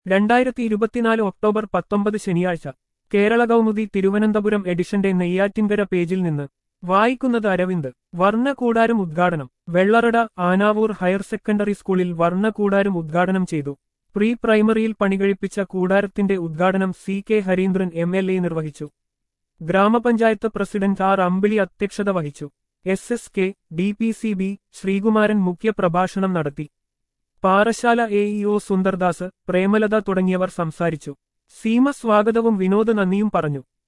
രണ്ടായിരത്തി ഇരുപത്തിനാല് ഒക്ടോബർ പത്തൊമ്പത് ശനിയാഴ്ച കേരള കൗമുദി തിരുവനന്തപുരം എഡിഷന്റെ നെയ്യാറ്റിൻകര പേജിൽ നിന്ന് വായിക്കുന്നത് അരവിന്ദ് വർണ്ണകൂടാരം ഉദ്ഘാടനം വെള്ളറട ആനാവൂർ ഹയർ സെക്കൻഡറി സ്കൂളിൽ വർണ്ണകൂടാരം ഉദ്ഘാടനം ചെയ്തു പ്രീ പ്രൈമറിയിൽ പണികഴിപ്പിച്ച കൂടാരത്തിന്റെ ഉദ്ഘാടനം C K Hareendran M L A നിർവഹിച്ചു ഗ്രാമപഞ്ചായത്ത് പ്രസിഡന്റ് ആർ അമ്പിളി അധ്യക്ഷത വഹിച്ചു S S K D P C B Sreekumaran മുഖ്യപ്രഭാഷണം നടത്തി Parassala A E O Sundardas Premalatha തുടങ്ങിയവർ സംസാരിച്ചു സീമ സ്വാഗതവും വിനോദ് നന്ദിയും പറഞ്ഞു